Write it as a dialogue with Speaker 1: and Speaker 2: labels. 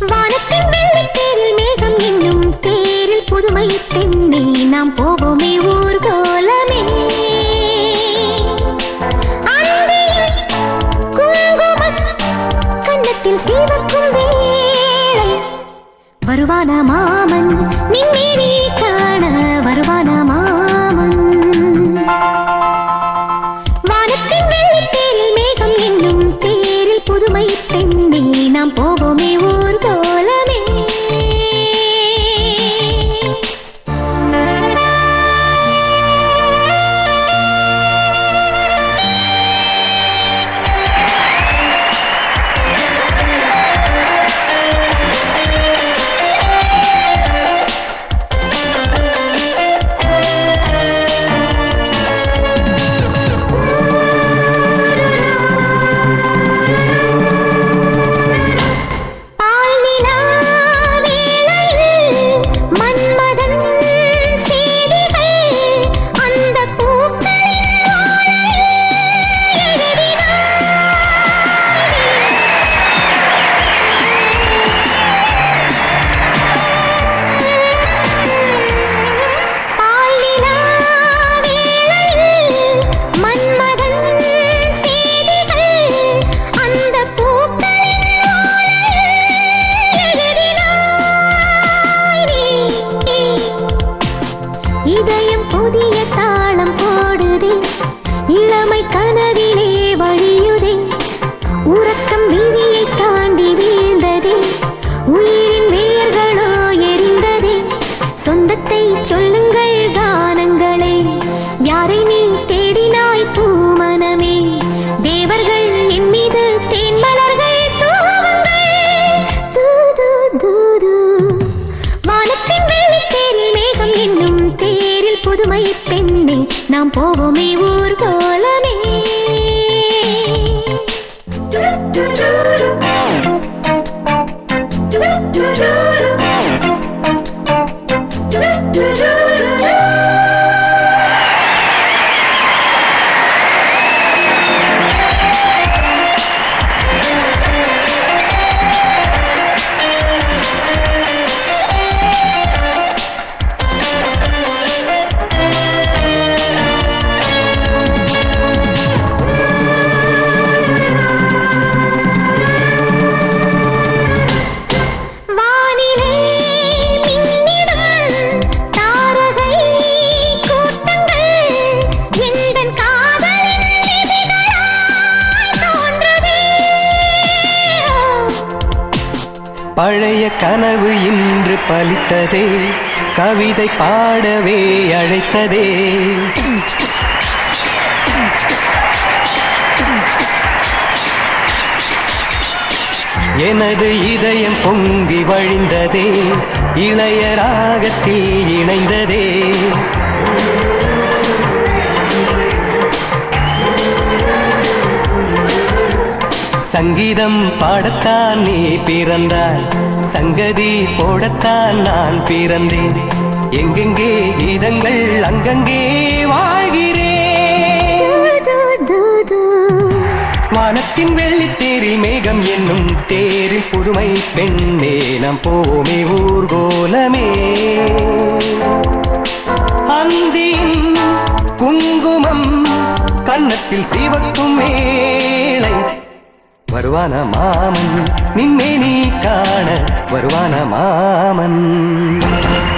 Speaker 1: வானத்தின் வெள்ளித்தேரில் மேகம் என்னும் தேரில் புதுமை பெண்ணே நாம் போவோமே ஊர்கோலமே அந்தியில் குங்குமம் கன்னத்தில் சீவக்கும் வேளை வருவான மாமன் நிம்மேனி காண வருவான மாமன் வானத்தின் வெள்ளித்தேரில் மேகம் என்னும் தேரில் புதுமை பெண்ணே நாம் போவோமே ஊர்கோலமே பால்நிலா வேளையில் மன்மதன் செய்திகள் அந்தப் பூக்களின் ஓலையில் எழுதினான். பால்நிலா வேளையில் மன்மதன் செய்திகள் அந்தப் பூக்களின் ஓலையில் எழுதினாய் நீ. இதயம் புதிய தாளம் போடுதே இளமை கனவிலே வழியுதே உறக்கம் விழியை தாண்டி வீழ்ந்ததே உயிரின் வேர்களோ எரிந்ததே சொந்தத்தை சொல்லுங்கள் கானங்களே யாரை நீ தேடினாய் பூமனமே தேவர்கள் என் மீது தேன் மலர்கள் தூவுங்கள் தூது தூது வானத்தின் வெள்ளித்தேரில் மேகம் என்னும் தேரில் புதுமை பெண்ணே நாம் போவோமே ஊர்கோலமே வானிலே மின்னிடும் தாரகை கூட்டங்கள் எந்தன் காதலின் விதிகளாய் தோன்றுதே
Speaker 2: பழைய கனவு இன்று பலித்ததே கவிதை பாடவே அழைத்ததே எனது இதயம் பொங்கி வழிந்ததே இளைய ராகத்தில் இணைந்ததே சங்கீதம் பாடத்தான் நீ பிறந்தாய் சங்கதி போடத்தான் நான் பிறந்தேன் எங்கெங்கே கீதங்கள் அங்கங்கே வாழ்கிறேன்
Speaker 1: தூது தூது
Speaker 2: வானத்தின் வெள்ளித்தேரில் மேகம் என்னும் தேரில் புதுமை பெண்ணே நாம் போமே ஊர்கோலமே அந்தியின் குங்குமம் கன்னத்தில் சிவக்கும் வேளை வருவான மாமன் நின்னே நீ காண வருவான மாமன்